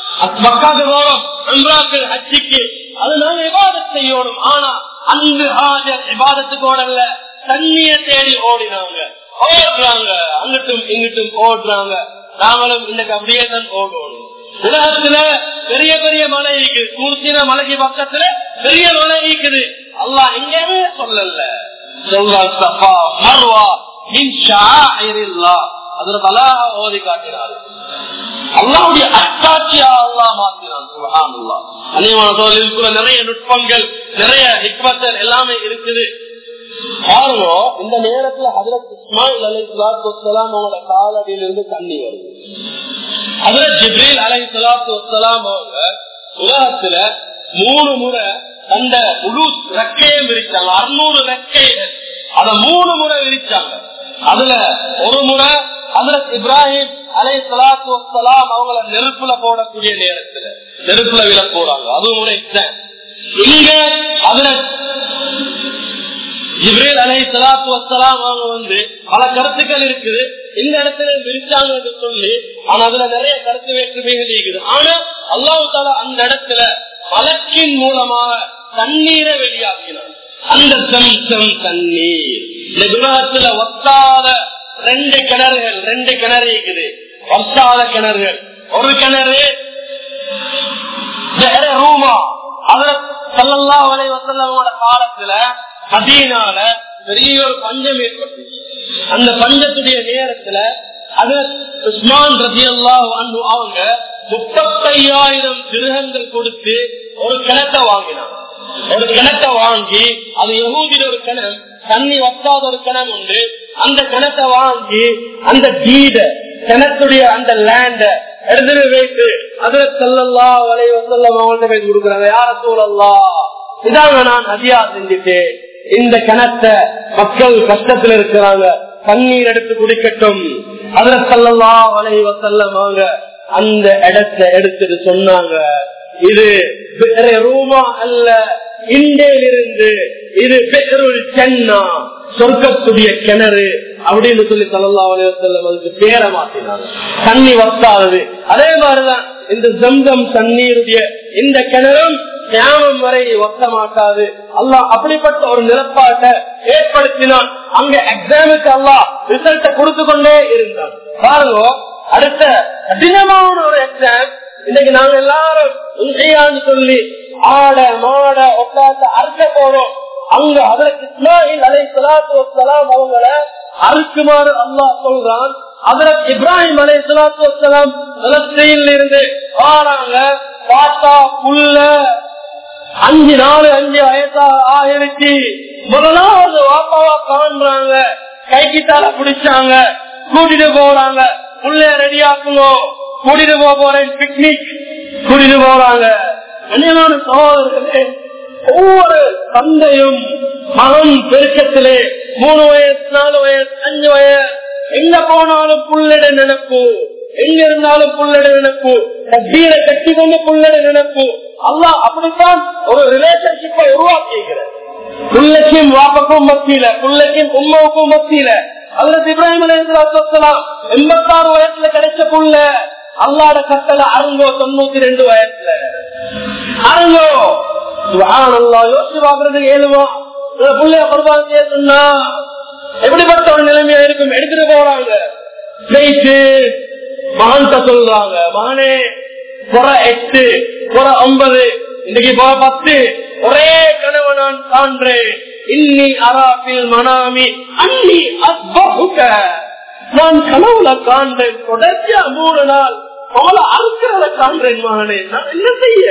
ஹஜ்ஜிக்கு அது நாங்க விவாதம் செய்யணும் ஆனா அந்த ஹாஜர் விவாதத்துக்கு ஓடல தண்ணிய தேடி ஓடினாங்க ஓடுறாங்க அங்கிட்டும் இங்கிட்டும் ஓடுறாங்க நாங்களும் இன்னைக்கு அப்படியே தான் ஓடணும் உலகத்துல பெரிய பெரிய மலை இருக்குது கூர்த்தின மலைக்கு பக்கத்துல பெரிய மலை இருக்குது அல்லா எங்கேயுமே சொல்லல அதுல பலா ஓதி காட்டினார் அல்லாவுடைய அட்டாட்சியா அல்லா மாத்தினான் இருக்கிற நிறைய நுட்பங்கள் நிறைய ஹிக்மத்தல் எல்லாமே இருக்குது பாருங்க இந்த நேரத்துல ஹதரத் இஸ்மாயில் அலை சலாத்து வலாம் அவங்களோட காலடியிலிருந்து தண்ணி வருது ஹதரத் ஜிப்ரீல் அலை சலாத்து வலாம் அவங்க உலகத்துல மூணு முறை அந்த முழு ரெக்கையை விரிச்சாங்க அறுநூறு ரெக்கைகள் அத மூணு முறை விரிச்சாங்க அதுல ஒரு முறை ஹதரத் இப்ராஹிம் அலை சலாத்து வலாம் அவங்கள நெருப்புல போடக்கூடிய நேரத்துல நெருப்புல விழ போறாங்க அதுவும் முறை இங்க அதுல ஜிப்ரேல் அலை சலாத்து வசலாம் அவங்க வந்து பல கருத்துக்கள் இருக்குது இந்த இடத்துல விரிச்சாங்க சொல்லி ஆனா அதுல நிறைய கருத்து வேற்றுமைகள் இருக்குது ஆனா அல்லாஹு தாலா அந்த இடத்துல வழக்கின் மூலமாக தண்ணீரை வெளியாக்கினார் அந்த சம்சம் தண்ணீர் இந்த விவாதத்துல ஒத்தாத ரெண்டு கிணறுகள் ரெண்டு கிணறு இருக்குது ஒத்தாத கிணறுகள் ஒரு கிணறு வேற ரூமா அதுல சல்லல்லா வலை வசல்லமோட காலத்துல மதீனால பெரிய ஒரு பஞ்சம் ஏற்பட்டுச்சு அந்த பஞ்சத்துடைய நேரத்துல அது உஸ்மான் ரதி அவங்க முப்பத்தையாயிரம் திருகங்கள் கொடுத்து ஒரு கிணத்தை வாங்கினாங்க ஒரு கிணத்தை வாங்கி அது யகூதிர ஒரு கிணம் தண்ணி வத்தாத ஒரு கிணம் உண்டு அந்த கிணத்தை வாங்கி அந்த கீத கிணத்துடைய அந்த லேண்ட எடுத்துட்டு வைத்து அதுல செல்லல்லா வலை வசல்லம் அவங்கள்ட்ட போய் கொடுக்குறாங்க யார சூழல்லா இதாங்க நான் அதியா செஞ்சுட்டேன் இந்த கிணத்தை மக்கள் கஷ்டத்துல இருக்கிறாங்க தண்ணீர் எடுத்து குடிக்கட்டும் அதுல செல்லல்லா வலை வசல்லம் அவங்க அந்த இடத்தை எடுத்துட்டு சொன்னாங்க இது வேற ரூமா அல்ல இந்தியிலிருந்து இது பெருள் சென்னா சொர்க்கத்துடைய கிணறு அப்படின்னு சொல்லி சல்லா அலையம் அதுக்கு பேர மாத்தினாங்க தண்ணி வத்தாதது அதே மாதிரிதான் இந்த ஜம்சம் தண்ணீருடைய இந்த கிணறும் தியானம் வரை வத்த மாட்டாது அல்லா அப்படிப்பட்ட ஒரு நிலப்பாட்டை ஏற்படுத்தினான் அங்க எக்ஸாமுக்கு அல்லா ரிசல்ட்ட கொடுத்து கொண்டே இருந்தான் பாருங்க அடுத்த கடினமான ஒரு எக்ஸாம் இன்னைக்கு நாங்க எல்லாரும் உண்மையான்னு சொல்லி ஆட மாட ஒட்டாத்த அறுக்க போறோம் அங்க அதற்கு இஸ்மாயில் அலை சலாத்து வலாம் அவங்கள அறுக்குமாறு அல்லா சொல்றான் அதற்கு இப்ராஹிம் அலை சலாத்து வலாம் நிலத்தையில் இருந்து ஆறாங்க பாட்டா புல்ல அஞ்சு நாலு அஞ்சு வயசா ஆயிடுச்சு முதலாவது வாப்பாவா காண்றாங்க கைக்கிட்டால பிடிச்சாங்க கூட்டிட்டு போறாங்க புள்ளைய ரெடி ஆக்கணும் கூட்டிட்டு போக போறேன் பிக்னிக் கூட்டிட்டு போறாங்க கண்ணியமான சகோதரர்களே ஒவ்வொரு தந்தையும் மகன் பெருக்கத்திலே மூணு வயசு நாலு வயசு அஞ்சு வயசு எங்க போனாலும் புள்ளட நினைப்பு எங்க இருந்தாலும் புள்ளட நினைப்பு கட்டீரை கட்டி கொண்டு புள்ளட நினைப்பு அல்லா அப்படித்தான் ஒரு ரிலேஷன்ஷிப்பை உருவாக்கிக்கிறார் புள்ளக்கும் வாப்பக்கும் மத்தியில புள்ளக்கும் உமாவுக்கும் மத்தியில அதுல இப்ராஹிம் அலையாம் எண்பத்தாறு வயசுல கிடைச்ச புள்ள அல்லாட கட்டளை அருங்கோ தொண்ணூத்தி ரெண்டு வயசுல அருங்கோ யோசிச்சு பாக்குறதுக்கு ஏழுமா பிள்ளைய குர்பான் சொன்னா எப்படிப்பட்ட ஒரு நிலைமையா இருக்கும் எடுத்துட்டு போறாங்க ஜெயிச்சு மகன்கிட்ட சொல்றாங்க மகனே புற எட்டு புற ஒன்பது இன்னைக்கு புற பத்து ஒரே கனவு நான் காண்றேன் இன்னி அராபில் மனாமி அன்னி அஸ்பகுக நான் கனவுல காண்றேன் தொடர்ச்சியா மூணு நாள் அவளை அறுக்கிறத காண்றேன் மகனே நான் என்ன செய்ய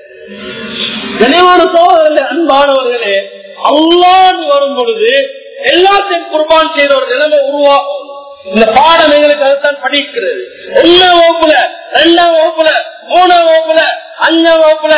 கனிவான சோதரர்களே அன்பானவர்களே அல்லான்னு வரும் பொழுது எல்லாத்தையும் குர்பான் செய்த ஒரு நிலைமை உருவாகும் இந்த பாடம் எங்களுக்கு அதுதான் படிக்கிறது ஒன்னாம் வகுப்புல ரெண்டாம் வகுப்புல மூணாம் வகுப்புல அஞ்சாம் வகுப்புல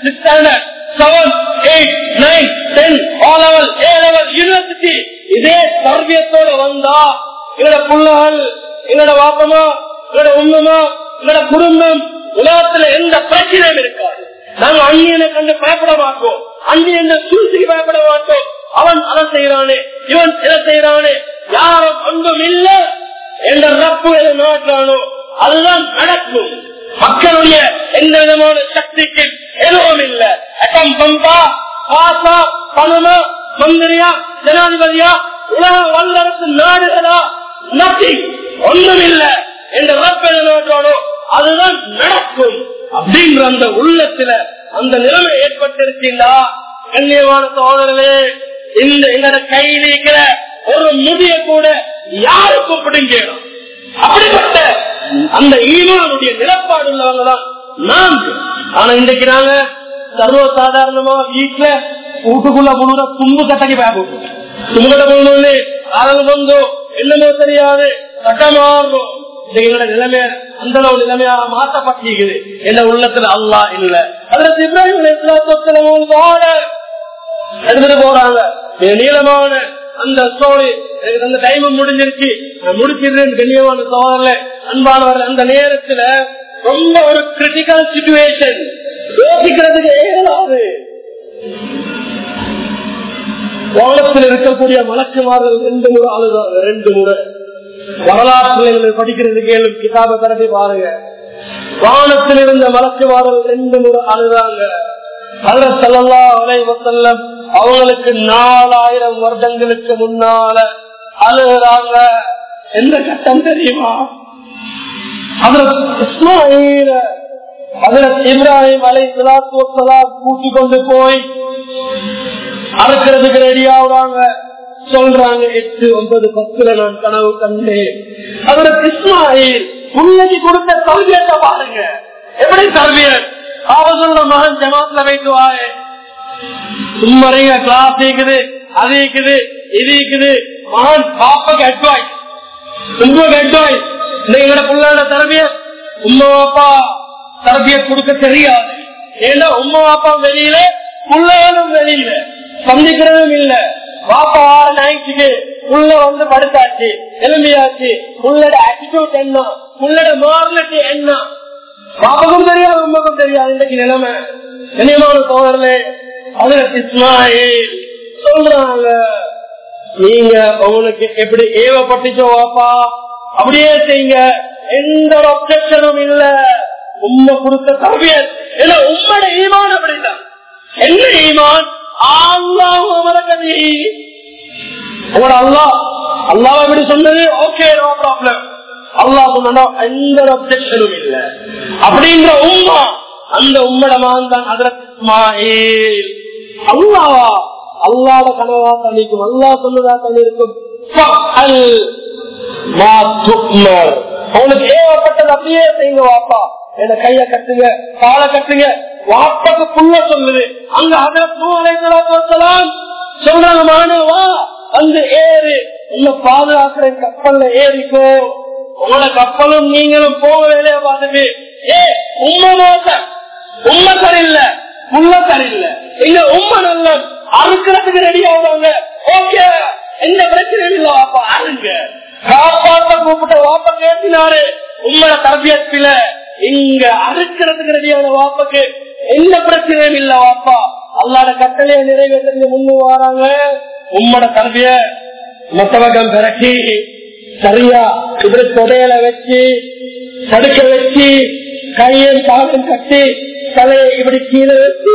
seven eight nine ten O level A level university இதே சர்வியத்தோட வந்தா எங்களோட பிள்ளைகள் எங்களோட வாப்பமா எங்களோட உண்மைமா எங்களோட குடும்பம் உலகத்துல எந்த பிரச்சனையும் இருக்காது நாங்க அந்நியனை கண்டு பயப்பட மாட்டோம் அந்நியனை சூழ்ச்சிக்கு பயப்பட மாட்டோம் அவன் அதை செய்யறானே இவன் இதை செய்யறானே யாரும் அன்பும் இல்ல என்ற ரப்பு எதை நாட்டானோ அதுதான் நடக்கும் மக்களுடைய எந்த விதமான சக்திக்கு எதுவும் இல்ல அட்டம் பம்பா பாசா பணமா மந்திரியா ஜனாதிபதியா உலக வல்லரசு நாடுகளா நத்திங் ஒன்றும் இல்ல என்ற ரப்பு எதை நாட்டானோ அதுதான் நடக்கும் அப்படின்ற அந்த உள்ளத்துல அந்த நிலைமை ஏற்பட்டிருக்கீங்களா கண்ணியமான சோதரர்களே இந்த எங்கட கையில் இருக்கிற ஒரு முடிய கூட யாருக்கும் பிடிங்கணும் அப்படிப்பட்ட அந்த ஈமானுடைய நிலப்பாடு உள்ளவங்க தான் நான்கு ஆனா இன்றைக்கு நாங்க சர்வ சாதாரணமா வீட்டுல வீட்டுக்குள்ள முழுவத தும்பு கட்டக்கு பேப்போம் தும்பு கட்ட போகணும்னு அதனால வந்து என்னமோ தெரியாது கட்டமாறும் எங்களோட நிலைமைய அந்த அளவு நிலைமையா மாற்றப்பட்டிருக்குது என்ன உள்ளத்துல அல்லா இல்ல அதற்கு இப்ராஹிம் எடுத்துட்டு போறாங்க நீளமான அந்த ஸ்டோரி எனக்கு அந்த டைம் முடிஞ்சிருச்சு நான் முடிச்சிடுறேன் கண்ணியமான சோதரில் அன்பானவர் அந்த நேரத்துல ரொம்ப ஒரு கிரிட்டிக்கல் சுச்சுவேஷன் யோசிக்கிறதுக்கு ஏதாவது வானத்தில் இருக்கக்கூடிய மலக்குமார்கள் ரெண்டு முறை அழுதாங்க ரெண்டு முறை வரலாற்று படிக்கிறதுக்கு ஏழு கிதாப தரப்பி பாருங்க வானத்தில் இருந்த மலக்குமார்கள் ரெண்டு முறை அழுதாங்க அல்ல செல்லல்லா அலைவசல்லம் அவங்களுக்கு நாலாயிரம் வருடங்களுக்கு முன்னால அழுகிறாங்க எந்த கட்டம் தெரியுமா அதுல இஸ்மாயில அதுல இப்ராஹிம் அலை சலாத்து கூட்டி கொண்டு போய் அறுக்கிறதுக்கு ரெடி ஆகுறாங்க சொல்றாங்க எட்டு ஒன்பது பத்துல நான் கனவு கண்டேன் அதுல இஸ்மாயில் முன்னைக்கு கொடுத்த கல்வியத்தை பாருங்க எப்படி கல்வியர் அவசர மகன் ஜமாத்துல வைத்துவாரு சும்மறைங்க கிளாஸ் இருக்குது அது இருக்குது இது இருக்குது மகன் பாப்பாக்கு அட்வைஸ் உங்களுக்கு அட்வைஸ் எங்களோட பிள்ளையோட தரவிய உமா அப்பா தரபிய கொடுக்க தெரியாது ஏன்னா உமா அப்பா வெளியில பிள்ளைகளும் வெளியில சந்திக்கிறதும் இல்ல பாப்பா ஆறு நைட்டுக்கு உள்ள வந்து படுத்தாச்சு எலும்பியாச்சு உள்ளோட ஆட்டிடியூட் என்ன உள்ளோட மாரலிட்டி என்ன பாப்பாக்கும் தெரியாது உமாக்கும் தெரியாது இன்னைக்கு நிலைமை கண்ணியமான தோழர்களே அதுல இஸ்மாயில் சொல்றாங்க நீங்க உங்களுக்கு எப்படி ஏவப்பட்டுச்சோ வாப்பா அப்படியே செய்யுங்க எந்த ஒரு அப்செக்ஷனும் இல்ல உண்மை கொடுத்த தவியல் இல்ல உம்மோட ஈமான் அப்படிதான் என்ன ஈமான் அல்லாஹ் அமரகதி உங்களோட அல்லாஹ் அல்லாஹ் எப்படி சொன்னது ஓகே நோ ப்ராப்ளம் அல்லாஹ் சொன்னா எந்த ஒரு அப்செக்ஷனும் இல்ல அப்படின்ற உம்மா அந்த உம்மடமான் தான் அதற்கு இஸ்மாயில் அல்லாவா அல்லாத கனவா தள்ளிக்கும் அல்லா சொன்னதா தள்ளிருக்கும் அவனுக்கு ஏவப்பட்டது அப்படியே செய்யுங்க வாப்பா என்ன கைய கட்டுங்க காலை கட்டுங்க வாப்பாக்கு புள்ள சொல்லுது அங்க அதற்கலாம் சொல்றாங்க மாணவா வந்து ஏறு உன்னை பாதுகாக்கிற கப்பல்ல ஏறிக்கோ உங்களோட கப்பலும் நீங்களும் போக வேலையை பார்த்துட்டு ஏ உண்மை மோசம் உண்மை சரியில்லை உள்ள சரியில்லை இல்ல உண்மை நல்ல அறுக்கிறதுக்கு ரெடி ஆகுறாங்க ஓகே எந்த பிரச்சனையும் இல்ல வாப்பா அருங்க காப்பாத்த கூப்பிட்ட வாப்பா கேட்டினாரு உண்மைய தரபியத்தில இங்க அறுக்கிறதுக்கு ரெடியான வாப்பாக்கு எந்த பிரச்சனையும் இல்ல வாப்பா அல்லாட கட்டளையை நிறைவேற்ற முன்னு வராங்க உம்மட தரபிய மத்தவகம் பிறக்கி சரியா இப்படி தொடையில வச்சு தடுக்க வச்சு கையும் காலும் கட்டி தலையை இப்படி கீழே வச்சு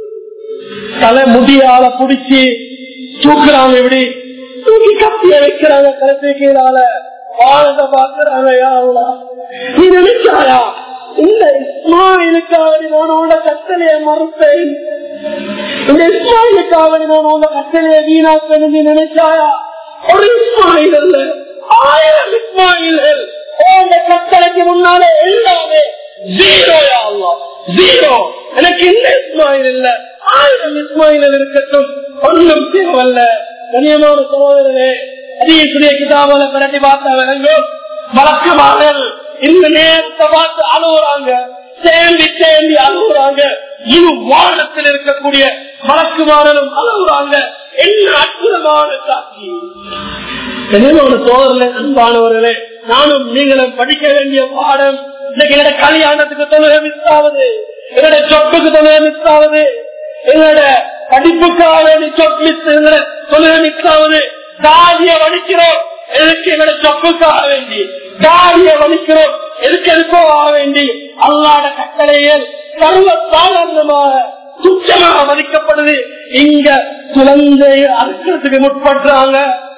தலை முடியால புடிச்சு தூக்குறாங்க இப்படி தூக்கி கத்திய வைக்கிறாங்க கலத்தை கீழால வாழத பாக்குறாங்க யாருலா நீ நினைச்சாயா இந்த இஸ்மாயிலுக்காக நான் உள்ள கட்டளைய மறுப்பேன் இந்த இஸ்மாயிலுக்காக நான் உள்ள கட்டளைய வீணாக்கணும் நீ நினைச்சாயா ஒரு இஸ்மாயில் அல்ல ஆயிரம் இஸ்மாயில்கள் உங்க கட்டளைக்கு முன்னாலே எல்லாமே ஜீரோயா அல்லா ஜீரோ எனக்கு இந்த இஸ்மாயில் இல்ல ஆயிரம் இஸ்மாயில் இருக்கட்டும் ஒன்றும் தேவல்ல கனியமான சகோதரனே அதிகக்கூடிய கிதாபல பிரட்டி பார்த்தா விளங்கும் வழக்கமாக இந்த நேரத்தை பார்த்து அழுகுறாங்க தேம்பி தேம்பி அழுகுறாங்க இது வானத்தில் இருக்கக்கூடிய வழக்குமாரனும் அழுகுறாங்க என்ன அற்புதமான காட்சி கனியமான சோதரனே அன்பானவர்களே நானும் நீங்களும் படிக்க வேண்டிய பாடம் இன்னைக்கு என்னோட கல்யாணத்துக்கு தொழுகை மிஸ் ஆகுது என்னோட சொப்புக்கு தொழுகை மிஸ் ஆகுது எங்களோட படிப்புக்காக வேண்டி சொப் மிஸ் தொழுகை மிஸ் ஆகுது தாடிய வடிக்கிறோம் எதுக்கு எங்களோட சொப்புக்காக வேண்டி தாடிய வடிக்கிறோம் எதுக்கு எதுக்கோ ஆக வேண்டி அல்லாட கட்டளையில் சர்வ சாதாரணமாக துச்சமாக மதிக்கப்படுது இங்க குழந்தை அறுக்கிறதுக்கு முற்படுறாங்க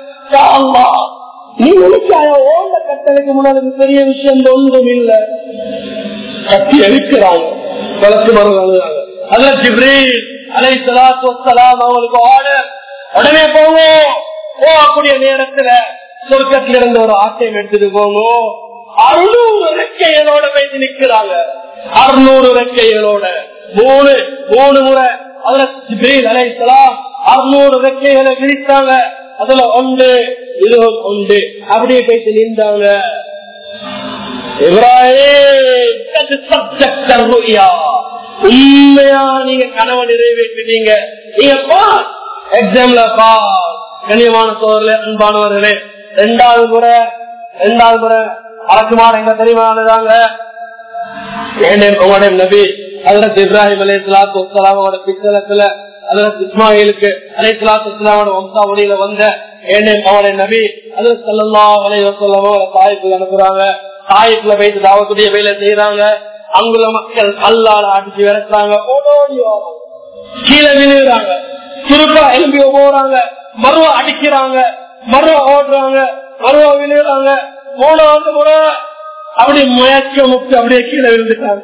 நீ நினைச்சாய ஓந்த கட்டளைக்கு முன்னாடி பெரிய விஷயம் ஒன்றும் இல்ல கத்தி அழிக்கிறாங்க வளர்த்து வருவாங்க அல்ல ஜிப்ரீல் அலை சலாத்து வசலாம் அவங்களுக்கு ஆர்டர் உடனே போவோம் போகக்கூடிய நேரத்துல சொர்க்கத்துல இருந்து ஒரு ஆட்டையம் எடுத்துட்டு போவோம் அறுநூறு ரெக்கைகளோட போய் நிக்கிறாங்க அறுநூறு ரெக்கைகளோட மூணு மூணு முறை அதுல ஜிப்ரீல் அலை சலாம் அறுநூறு ரெக்கைகளை விரித்தாங்க அதுல ஒன்று இது ஒன்று அப்படியே போயிட்டு நின்றாங்க உண்மையா நீங்க கனவை நிறைவேற்றினீங்க நீங்க பாஸ் எக்ஸாம்ல பாஸ் கண்ணியமான சோதரில் அன்பானவர்களே ரெண்டாவது முறை ரெண்டாவது முறை அரசுமார் எங்க தெரியுமா அழுதாங்க உங்களுடைய நபி அதுல இப்ராஹிம் அலி இஸ்லாத்து வசலாமோட பித்தளத்துல அதுல இஸ்மாயிலுக்கு அலி இஸ்லாத்து வசலாமோட வம்சாவளியில வந்த ஏனேன் அவனுடைய நபி அது சொல்லா அலை வசல்லாமோ தாய்ப்பு அனுப்புறாங்க தாய்ப்புல வைத்து தாவத்துடைய வேலை செய்யறாங்க அங்குள்ள மக்கள் அல்லாட அடிச்சு விரட்டுறாங்க ஓடோடி கீழே விழுகிறாங்க திருப்பா எழுப்பி போறாங்க மருவ அடிக்கிறாங்க மருவ ஓடுறாங்க மருவ விழுகிறாங்க மூணாவது முறை அப்படி முயற்சி முக்தி அப்படியே கீழே விழுந்துட்டாங்க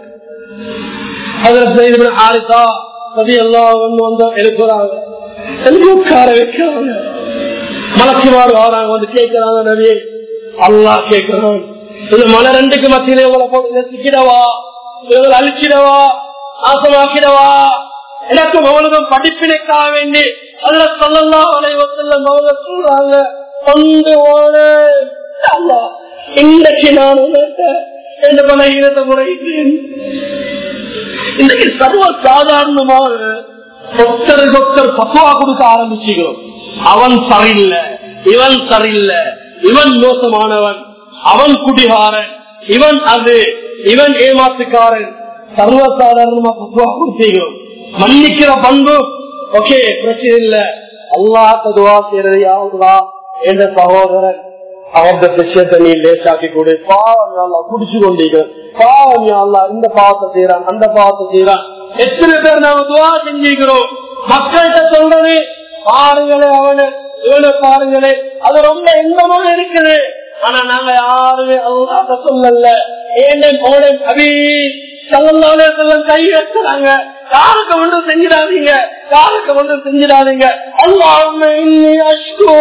அதில் செய்து ஆரிசா பதி எல்லாம் வந்து வந்து எழுப்புறாங்க எழுதி உட்கார வைக்கிறாங்க மலக்குமார் வராங்க வந்து கேட்கிறாங்க நபி அல்லாஹ் கேட்கிறான் இது மலை ரெண்டுக்கு மத்தியிலே உங்களை போட்டு நெசிக்கிடவா இவங்களை அழிச்சிடவா நாசமாக்கிடவா எனக்கும் அவனுக்கும் படிப்பினைக்காக வேண்டி அல்ல சொல்லலாம் அனைவசல்லம் அவங்க சொல்றாங்க கொண்டு ஓன இன்றைக்கு நான் உனக்கு என்ற பலகீனத்தை முறையிட்டேன் இன்றைக்கு சர்வ சாதாரணமாக ஒத்தர் ஒத்தர் பக்குவா கொடுக்க ஆரம்பிச்சுக்கிறோம் அவன் சரியில்லை இவன் சரியில்லை இவன் மோசமானவன் அவன் குடிகாரன் இவன் அது இவன் ஏமாத்துக்காரன் சர்வசாதாரணமா பக்குவா கொடுத்தீங்க மன்னிக்கிற பண்பு ஓகே பிரச்சனை இல்ல அல்லாஹ் துவா செய்யறது யாருதா என்ற சகோதரன் அவரது விஷயத்தை நீ லேசாக்கி கொடு பாவம் அல்லா குடிச்சு கொண்டீங்க பாவம் அல்லா இந்த பாவத்தை செய்யறான் அந்த பாவத்தை செய்யறான் எத்தனை பேர் நாம துவா செஞ்சுக்கிறோம் மக்கள்கிட்ட சொல்றது பாருங்களே அவனு இவனை பாருங்களே அது ரொம்ப இன்பமா இருக்குது ஆனா நாங்க யாருமே அல்லாத சொல்லல ஏன் போனேன் அபி சல்லாலே செல்லம் கை வச்சுறாங்க காலுக்கு ஒன்றும் செஞ்சிடாதீங்க காலுக்கு ஒன்றும் செஞ்சிடாதீங்க அல்லாமே இன்னி அஷ்கு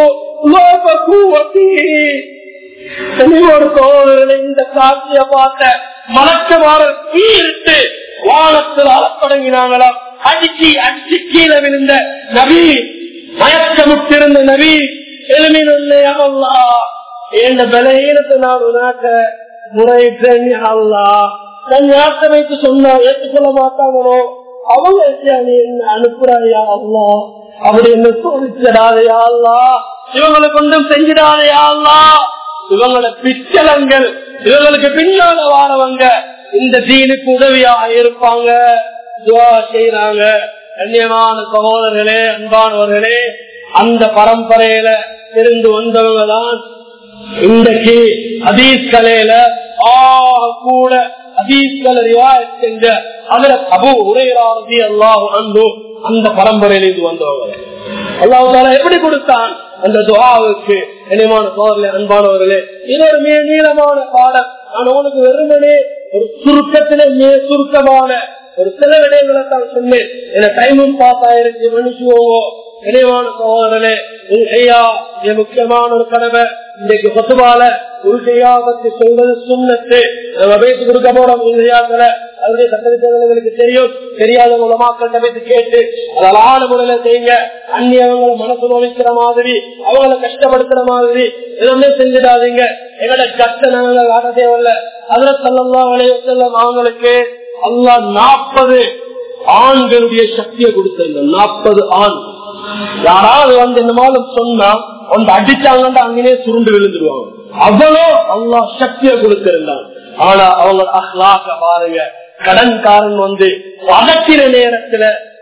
ஒரு சோதரனை இந்த காட்சிய பார்த்த மலக்கமாற தீர்த்து வானத்தில் அளப்படங்கினாங்களாம் அடிச்சு அடிச்சு கீழே விழுந்த நபி மயக்கமுட்டிருந்த நபி எளிமையில்லா என்ற பலகீனத்தை நான் உனக்க முறையிட்டேன் அல்லா நான் யார்த்த வைத்து சொன்னா ஏற்றுக்கொள்ள மாட்டாங்களோ அவங்க நீ என்ன அனுப்புறாயா அல்லா அப்படி என்ன சோதிச்சிடாதையா அல்லா இவங்களை கொண்டும் செஞ்சிடாதையா அல்லா இவங்களோட பிச்சலங்கள் இவங்களுக்கு பின்னால வாழவங்க இந்த தீனுக்கு உதவியாக இருப்பாங்க துவா செய்யறாங்க கண்ணியமான சகோதரர்களே அன்பானவர்களே அந்த பரம்பரையில இருந்து வந்தவங்க தான் இன்றைக்கு அதீஸ் கலையில ஆ கூட அதீஸ்களை ரிவாயத் செஞ்ச அதுல அபு உரையராரதி அல்லாஹ் அன்பு அந்த பரம்பரையிலிருந்து வந்தவங்க அல்லாஹால எப்படி கொடுத்தான் அந்த துவாவுக்கு இனிமான சோதரில் அன்பானவர்களே இது ஒரு மிக நீளமான பாடம் நான் உனக்கு வெறுமனே ஒரு சுருக்கத்திலே மிக சுருக்கமான ஒரு சில விடயங்களை தான் சொன்னேன் என டைமும் பாஸ் ஆயிருக்கு மனுஷுவோங்க இணைவான சகோதரனே ஐயா மிக முக்கியமான ஒரு கடமை இன்றைக்கு சொத்துபால உருகையா பத்தி சொல்வது சுண்ணத்து நம்ம பேசி கொடுக்க போறோம் உருகையாக்கள அதனுடைய சட்டத்திட்டங்களுக்கு தெரியும் தெரியாத உலமாக்கள் பேசி கேட்டு அதலான முறையில செய்யுங்க அந்நியவங்களை மனசு நோவிக்கிற மாதிரி அவங்கள கஷ்டப்படுத்துற மாதிரி எதுவுமே செஞ்சிடாதீங்க எங்களோட கஷ்ட நாங்கள் ஆட தேவையில்ல அதுல சொல்லலாம் விளையாட்டு அவங்களுக்கு அல்லா நாற்பது ஆண்களுடைய சக்தியை கொடுத்திருந்தோம் நாற்பது ஆண் யாராவது வந்து இந்த மாதிரி சொன்னா வந்து அடிச்சாங்கன்னா அங்கேயே சுருண்டு விழுந்துருவாங்க அவ்வளோ அல்லா சக்தியை கொடுத்திருந்தான் ஆனா அவங்க அஹ்லாக்க பாருங்க கடன்காரன் வந்து பதக்கிற நேரத்துல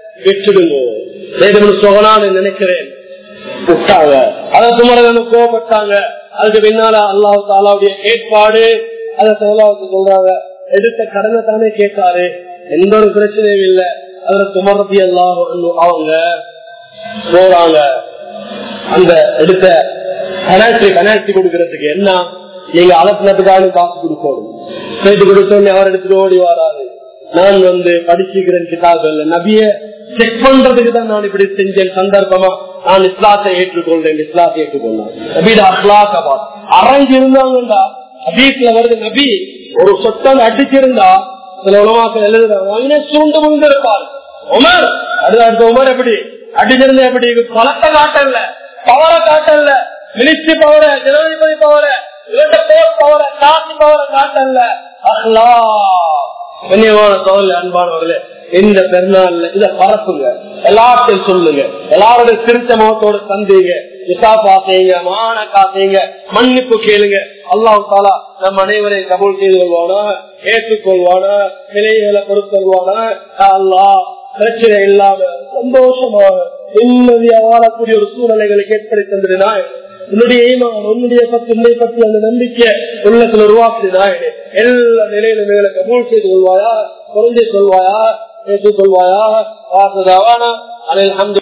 வெற்றிடுங்க சொகனான்னு நினைக்கிறேன் விட்டாங்க அதை சுமரகன்னு கோபப்பட்டாங்க அதுக்கு பின்னால அல்லாஹு தாலாவுடைய ஏற்பாடு அதை சொல்லாவுக்கு சொல்றாங்க எடுத்த கடனை தானே கேட்டாரு எந்த ஒரு பிரச்சனையும் இல்ல அதுல சுமரத்தி எல்லாம் அவங்க போறாங்க அந்த எடுத்த பெனால்டி பெனால்டி கொடுக்கறதுக்கு என்ன நீங்க அலப்பினத்துக்காக காசு கொடுக்கணும் கேட்டு கொடுத்தோன்னு அவர் எடுத்துட்டு ஓடி வராது நான் வந்து படிச்சுக்கிறேன் கிதாபுல நபிய செக் பண்றதுக்கு தான் நான் இப்படி செஞ்சேன் சந்தர்ப்பமா நான் இஸ்லாத்தை ஏற்றுக்கொள்றேன் இஸ்லாத்தை ஏற்றுக்கொண்டேன் நபீட அஸ்லாக்க அரங்கு இருந்தாங்கடா நபீஸ்ல வருது நபி ஒரு சொத்தம் அடிச்சிருந்தா சில உலமாக்கள் எழுதுறாங்க சூண்டு முந்து இருப்பார் உமர் அது அடுத்த உமர் எப்படி அடிச்சிருந்த எப்படி பலத்தை காட்டல பவர காட்டல மினிஸ்ட்ரி பவர ஜனாதிபதி பவர இவங்க போர் பவர காசு பவர காட்டல அஹ்லா கண்ணியமான சோழல் அன்பானவர்களே இந்த பெருநாள்ல இத பரப்புங்க எல்லாத்தையும் சொல்லுங்க எல்லாருடைய திருத்த முகத்தோட சந்தீங்க விசாபா செய்யுங்க மானக்கா செய்யுங்க மன்னிப்பு கேளுங்க அல்லாஹ் தாலா நம் அனைவரையும் கபூல் செய்து கொள்வானா ஏற்றுக்கொள்வானா நிலைகளை கொடுத்தல்வானா அல்லா பிரச்சனை இல்லாம சந்தோஷமாக நிம்மதியா வாழக்கூடிய ஒரு சூழ்நிலைகளுக்கு ஏற்படுத்தி தந்திருந்தா உன்னுடைய ஈமான் உன்னுடைய பத்தி உன்னை பத்தி அந்த நம்பிக்கை உள்ளத்தில் உருவாக்குதான் எல்லா நிலையிலும் எங்களை கபூல் செய்து கொள்வாயா குறைஞ்சு சொல்வாயா ஏற்றுக் கொள்வாயா வாசதாவானா அதில் அந்த